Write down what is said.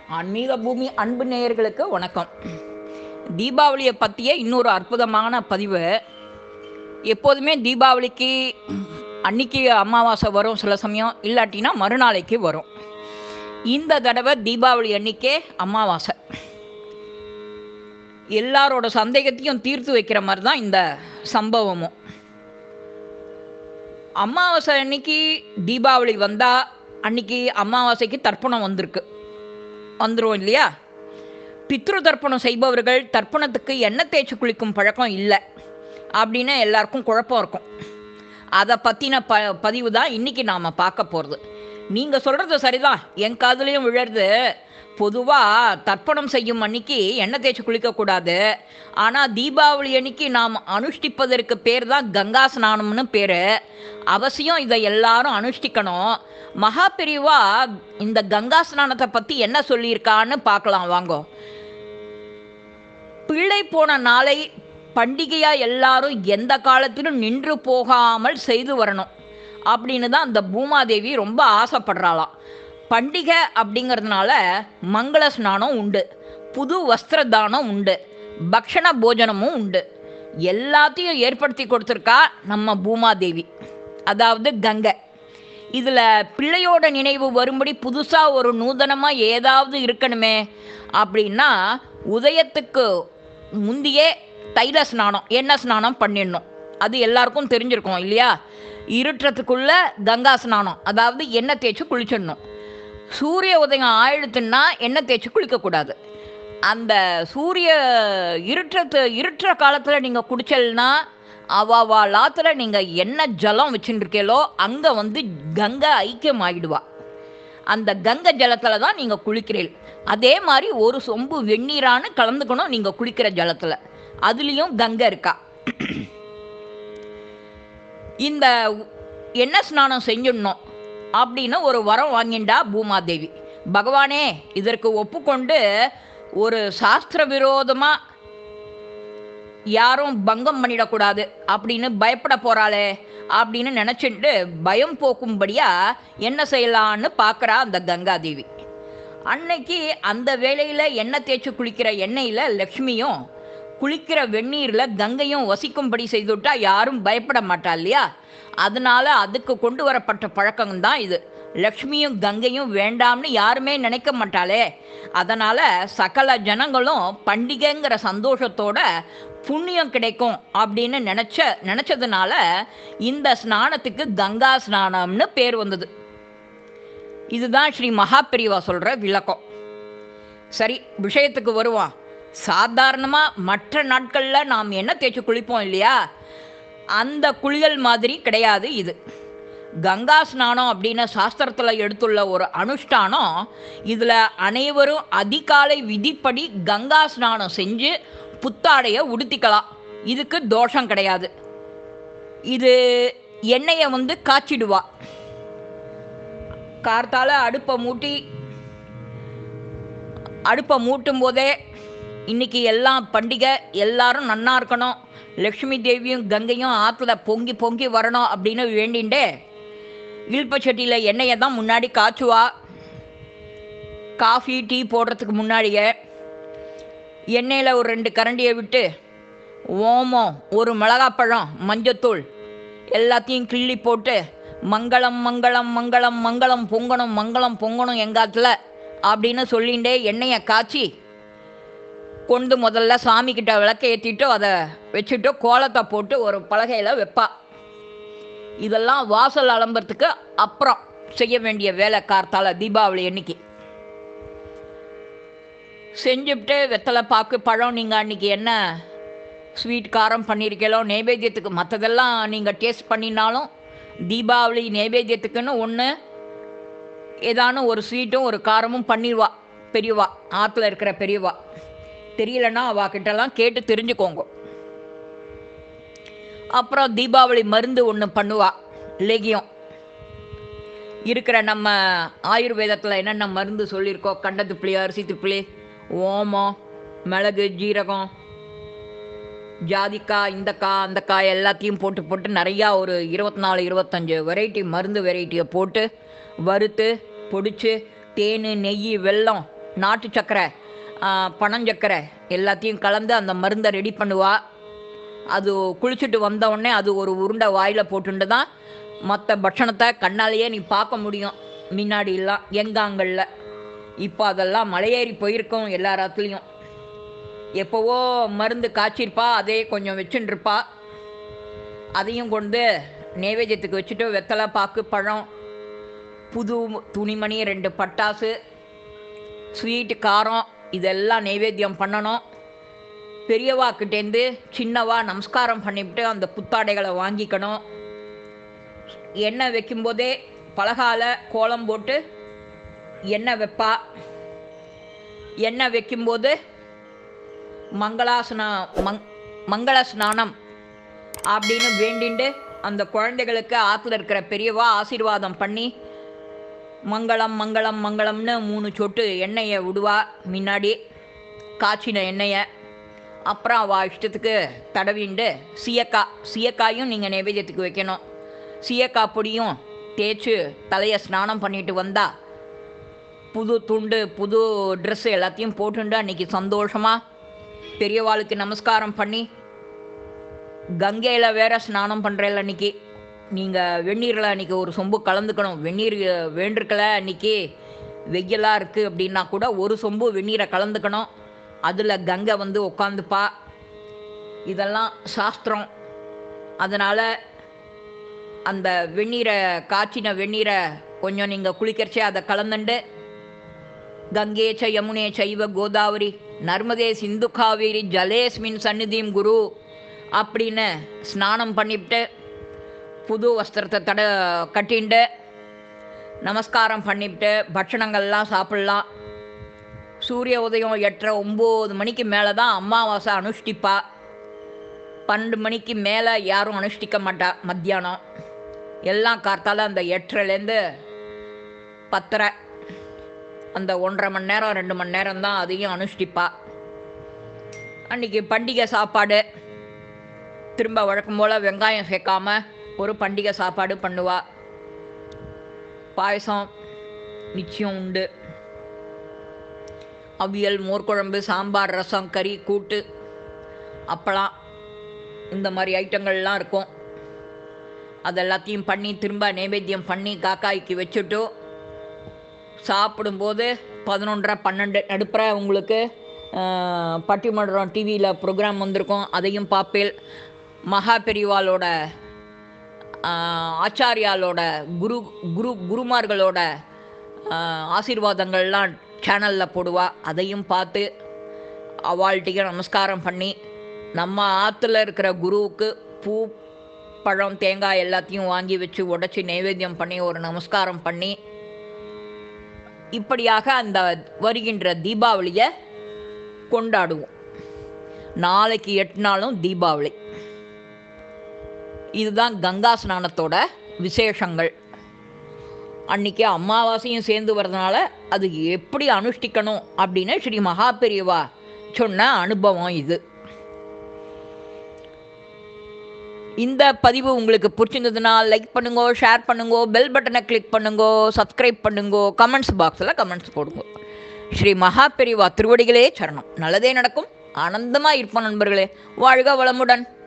ஆன்மீக பூமி அன்பு நேயர்களுக்கு வணக்கம் தீபாவளியை பற்றிய இன்னொரு அற்புதமான பதிவு எப்போதுமே தீபாவளிக்கு அன்னைக்கு அமாவாசை வரும் சில சமயம் இல்லாட்டினா மறுநாளைக்கு வரும் இந்த தடவை தீபாவளி அன்னைக்கே அமாவாசை எல்லாரோட சந்தேகத்தையும் தீர்த்து வைக்கிற மாதிரி தான் இந்த சம்பவமும் அமாவாசை அன்னைக்கு தீபாவளி வந்தால் அன்னைக்கு அமாவாசைக்கு தர்ப்பணம் வந்திருக்கு வந்துடும் இல்லையா பித்ரு தர்ப்பணம் செய்பவர்கள் தர்ப்பணத்துக்கு எண்ணெய் தேய்ச்சி குளிக்கும் பழக்கம் இல்லை அப்படின்னு எல்லாருக்கும் குழப்பம் இருக்கும் அதை பற்றின ப பதிவு தான் இன்றைக்கி நாம் பார்க்க போகிறது நீங்கள் சொல்கிறது சரிதான் என் காதுலேயும் விழருது பொதுவாக தர்ப்பணம் செய்யும் அன்னைக்கு எண்ணெய் தேய்ச்சி குளிக்கக்கூடாது ஆனால் தீபாவளி அன்னைக்கு நாம் அனுஷ்டிப்பதற்கு பேர் தான் கங்கா ஸ்நானம்னு பேர் அவசியம் இதை எல்லாரும் அனுஷ்டிக்கணும் மகா பிரிவா இந்த கங்கா ஸ்நானத்தை பற்றி என்ன சொல்லியிருக்கான்னு பார்க்கலாம் வாங்கோ பிள்ளை போன நாளை பண்டிகையாக எல்லாரும் எந்த காலத்திலும் நின்று போகாமல் செய்து வரணும் அப்படின்னு தான் அந்த பூமாதேவி ரொம்ப ஆசைப்படுறாளாம் பண்டிகை அப்படிங்கிறதுனால மங்கள ஸ்நானம் உண்டு புது வஸ்திர தானம் உண்டு பக்ஷண போஜனமும் உண்டு எல்லாத்தையும் ஏற்படுத்தி கொடுத்துருக்கா நம்ம பூமாதேவி அதாவது கங்கை இதில் பிள்ளையோட நினைவு வரும்படி புதுசாக ஒரு நூதனமாக ஏதாவது இருக்கணுமே அப்படின்னா உதயத்துக்கு முந்தியே தைல ஸ்நானம் எண்ணெய் ஸ்நானம் பண்ணிடணும் அது எல்லாருக்கும் தெரிஞ்சிருக்கும் இல்லையா இருட்டுறதுக்குள்ள கங்கா ஸ்நானம் அதாவது எண்ணெய் தேய்ச்சி குளிச்சிடணும் சூரிய உதயம் ஆயிடுத்துன்னா எண்ணெய் தேய்ச்சி குளிக்கக்கூடாது அந்த சூரிய இருட்டுறது இருட்டுற காலத்தில் நீங்கள் குடிச்சல்னா அவாவா லாத்தில் நீங்கள் என்ன ஜலம் வச்சுருக்கீங்களோ அங்கே வந்து கங்கை ஐக்கியம் ஆகிடுவா அந்த கங்கை ஜலத்தில் தான் நீங்கள் குளிக்கிறீர்கள் அதே மாதிரி ஒரு சொம்பு வெந்நீரான்னு கலந்துக்கணும் நீங்கள் குளிக்கிற ஜலத்தில் அதுலேயும் கங்கை இருக்கா இந்த எண்ணெய் ஸ்நானம் செஞ்சிடணும் அப்படின்னு ஒரு வரம் வாங்கிண்டா பூமாதேவி பகவானே இதற்கு ஒப்புக்கொண்டு ஒரு சாஸ்திர விரோதமாக யாரும் பங்கம் பண்ணிடக்கூடாது அப்படின்னு பயப்பட போகிறாளே அப்படின்னு நினச்சிட்டு பயம் போக்கும்படியா என்ன செய்யலான்னு பார்க்குறா அந்த கங்காதேவி அன்னைக்கு அந்த வேளையில் எண்ணெய் தேய்ச்சி குளிக்கிற எண்ணெயில் லக்ஷ்மியும் குளிக்கிற வெந்நீரில் கங்கையும் வசிக்கும்படி செய்துவிட்டா யாரும் பயப்பட மாட்டா இல்லையா அதனால அதுக்கு கொண்டு வரப்பட்ட பழக்கம்தான் இது லக்ஷ்மியும் கங்கையும் வேண்டாம்னு யாருமே நினைக்க மாட்டாளே அதனால் சகல ஜனங்களும் பண்டிகைங்கிற சந்தோஷத்தோட புண்ணியம் கிடைக்கும் அப்படின்னு நினச்ச நினச்சதுனால இந்த ஸ்நானத்துக்கு கங்கா ஸ்நானம்னு பேர் வந்தது இதுதான் ஸ்ரீ மகாபிரிவா சொல்கிற விளக்கம் சரி விஷயத்துக்கு வருவான் சாதாரணமாக மற்ற நாட்களில் நாம் என்ன தேய்ச்சி குளிப்போம் இல்லையா அந்த குளியல் மாதிரி கிடையாது இது கங்கா ஸ்நானம் அப்படின்னு சாஸ்திரத்தில் எடுத்துள்ள ஒரு அனுஷ்டானம் இதில் அனைவரும் அதிகாலை விதிப்படி கங்கா ஸ்நானம் செஞ்சு புத்தாடையை உடுத்திக்கலாம் இதுக்கு தோஷம் கிடையாது இது எண்ணெயை வந்து காய்ச்சிடுவா கார்த்தால அடுப்பை மூட்டி அடுப்பை மூட்டும் போதே இன்னைக்கு எல்லாம் பண்டிகை எல்லாரும் நன்னா இருக்கணும் லக்ஷ்மி தேவியும் கங்கையும் ஆற்றுல பொங்கி பொங்கி வரணும் அப்படின்னு வேண்டின்ட்டு இல்பச்சட்டியில் எண்ணெயை தான் முன்னாடி காய்ச்சுவா காஃபி டீ போடுறதுக்கு முன்னாடியே எண்ணெயில் ஒரு ரெண்டு கரண்டியை விட்டு ஓமம் ஒரு மிளகாப்பழம் மஞ்சத்தூள் எல்லாத்தையும் கிள்ளி போட்டு மங்களம் மங்களம் மங்களம் மங்களம் பொங்கணும் மங்களம் பொங்கணும் எங்காத்தில் அப்படின்னு சொல்லிகிட்டே எண்ணெயை காய்ச்சி கொண்டு முதல்ல சாமி கிட்ட விளக்க ஏற்றிட்டு அதை வச்சுட்டு கோலத்தை போட்டு ஒரு பலகையில் வைப்பா இதெல்லாம் வாசல் அலம்புறதுக்கு அப்புறம் செய்ய வேண்டிய வேலை கார்த்தால தீபாவளி அன்னைக்கு செஞ்சுவிட்டு வெத்தலை பாக்கு பழம் நீங்கள் அன்றைக்கி என்ன ஸ்வீட் காரம் பண்ணியிருக்கீங்களோ நைவேத்தியத்துக்கு மற்றதெல்லாம் நீங்கள் டேஸ்ட் பண்ணினாலும் தீபாவளி நைவேத்தியத்துக்குன்னு ஒன்று ஏதானும் ஒரு ஸ்வீட்டும் ஒரு காரமும் பண்ணிடுவா பெரியவா ஆற்றுல இருக்கிற பெரியவா தெரியலன்னா அவாக்கிட்டலாம் கேட்டு தெரிஞ்சுக்கோங்க அப்புறம் தீபாவளி மருந்து ஒன்று பண்ணுவா லேகியம் இருக்கிற நம்ம ஆயுர்வேதத்தில் என்னென்ன மருந்து சொல்லியிருக்கோ கண்ட துப்பிளி அரிசி துப்பிளி ஓமம் மிளகு ஜீரகம் ஜாதிக்காய் இந்த காய் அந்த காய் எல்லாத்தையும் போட்டு போட்டு நிறையா ஒரு இருபத்தி நாலு இருபத்தஞ்சு வெரைட்டி மருந்து வெரைட்டியை போட்டு வறுத்து பொடிச்சு தேன் நெய் வெல்லம் நாட்டு சக்கரை ஆ, பனஞ்சக்கரை எல்லாத்தையும் கலந்து அந்த மருந்தை ரெடி பண்ணுவா அது குளிச்சுட்டு வந்த உடனே அது ஒரு உருண்டை வாயில் போட்டுட்டு தான் மற்ற பட்சணத்தை கண்ணாலேயே நீ பார்க்க முடியும் முன்னாடிலாம் எங்காங்களில் இப்போ அதெல்லாம் மலையேறி போயிருக்கோம் எல்லா இடத்துலையும் எப்போவோ மருந்து காய்ச்சிருப்பா அதே கொஞ்சம் வச்சுட்டு இருப்பா அதையும் கொண்டு நைவேத்தியத்துக்கு வச்சுட்டு வெத்தலை பாக்கு பழம் புது துணிமணி ரெண்டு பட்டாசு ஸ்வீட்டு காரம் இதெல்லாம் நைவேத்தியம் பண்ணணும் பெரியவாக்கிட்டேருந்து சின்னவா நமஸ்காரம் பண்ணிவிட்டு அந்த புத்தாடைகளை வாங்கிக்கணும் எண்ணெய் வைக்கும்போதே பலகால கோலம் போட்டு எண்ணெய் வைப்பா எண்ணெய் வைக்கும்போது மங்களாசன மங் மங்கள ஸ்நானம் அப்படின்னு வேண்டிண்டு அந்த குழந்தைகளுக்கு ஆற்றுல இருக்கிற பெரியவா ஆசீர்வாதம் பண்ணி மங்களம் மங்களம் மங்களம்னு மூணு சொட்டு எண்ணெயை விடுவா முன்னாடி காய்ச்சின எண்ணெயை அப்புறம் அவள் இஷ்டத்துக்கு தடவிண்டு சீயக்காய் சீயக்காயும் நீங்கள் நைவேத்தியத்துக்கு வைக்கணும் சீயக்காய் பொடியும் தேய்ச்சி தலையை ஸ்நானம் பண்ணிட்டு வந்தா புது துண்டு புது ட்ரெஸ் எல்லாத்தையும் போட்டுண்டு அன்னைக்கு சந்தோஷமாக பெரியவாளுக்கு நமஸ்காரம் பண்ணி கங்கையில் வேற ஸ்நானம் பண்ணுறேன் அன்னைக்கு நீங்கள் வெந்நீரில் அன்னைக்கு ஒரு சொம்பு கலந்துக்கணும் வெந்நீர் வேண்டிருக்கல அன்னைக்கு வெயிலாக இருக்குது அப்படின்னா கூட ஒரு சொம்பு வெந்நீரை கலந்துக்கணும் அதில் கங்கை வந்து உட்காந்துப்பா இதெல்லாம் சாஸ்திரம் அதனால் அந்த வெந்நீரை காய்ச்சின வெந்நீரை கொஞ்சம் நீங்கள் குளிக்கிறச்சே அதை கலந்துண்டு கங்கே ச யமுனே சைவ கோதாவரி நர்மதே சிந்து காவேரி ஜலேஸ்மின் சந்நிதியும் குரு அப்படின்னு ஸ்நானம் பண்ணிவிட்டு புது வஸ்திரத்தை தட கட்டிண்டு நமஸ்காரம் பண்ணிவிட்டு பட்சணங்கள்லாம் சாப்பிட்லாம் சூரிய உதயம் எட்டரை ஒம்பது மணிக்கு மேலே தான் அமாவாசை அனுஷ்டிப்பா பன்னெண்டு மணிக்கு மேலே யாரும் அனுஷ்டிக்க மாட்டா மத்தியானம் எல்லாம் கார்த்தால அந்த எட்டரைலேருந்து பத்தரை அந்த ஒன்றரை மணி நேரம் ரெண்டு மணி நேரம் தான் அதையும் அனுஷ்டிப்பா அன்னைக்கு பண்டிகை சாப்பாடு திரும்ப வழக்கம் போல் வெங்காயம் சேர்க்காம ஒரு பண்டிகை சாப்பாடு பண்ணுவா பாயசம் நிச்சயம் உண்டு அவியல் மோர்க்குழம்பு சாம்பார் ரசம் கறி கூட்டு அப்பளம் இந்த மாதிரி ஐட்டங்கள்லாம் இருக்கும் அதெல்லாத்தையும் பண்ணி திரும்ப நைவேத்தியம் பண்ணி காக்காய்க்கு வச்சுட்டு சாப்பிடும்போது பதினொன்றரை பன்னெண்டு நடுப்புற உங்களுக்கு ஆஹ், பட்டிமன்றம் டிவியில் ப்ரோக்ராம் வந்திருக்கும் அதையும் பார்ப்பேன் மகா பெரிவாளோட ஆஹ், ஆச்சாரியாலோட குரு குரு குருமார்களோட ஆஹ், ஆசீர்வாதங்கள்லாம் சேனலில் போடுவா அதையும் பார்த்து அவாள்கிட்ட நமஸ்காரம் பண்ணி நம்ம ஆற்றுல இருக்கிற குருவுக்கு பூ பழம் தேங்காய் எல்லாத்தையும் வாங்கி வச்சு உடைச்சி நைவேத்தியம் பண்ணி ஒரு நமஸ்காரம் பண்ணி இப்படியாக அந்த வருகின்ற தீபாவளியை கொண்டாடுவோம் நாளைக்கு எட்டு நாளும் தீபாவளி இதுதான் கங்கா ஸ்நானத்தோட விசேஷங்கள் அன்னைக்கு அமாவாசையும் சேர்ந்து வர்றதுனால அது எப்படி அனுஷ்டிக்கணும் அப்படின்னு ஸ்ரீ மகாபெரியவா சொன்ன அனுபவம் இது இந்த பதிவு உங்களுக்கு பிடிச்சிருந்ததுன்னா லைக் பண்ணுங்க ஷேர் பண்ணுங்க பெல் பட்டனை கிளிக் பண்ணுங்க சப்ஸ்கிரைப் பண்ணுங்க கமெண்ட்ஸ் பாக்ஸில் கமெண்ட்ஸ் போடுங்க ஸ்ரீ மகாபெரிவா திருவடிகளே சரணம் நல்லதே நடக்கும் ஆனந்தமாக இருப்போம் நண்பர்களே வாழ்க வளமுடன்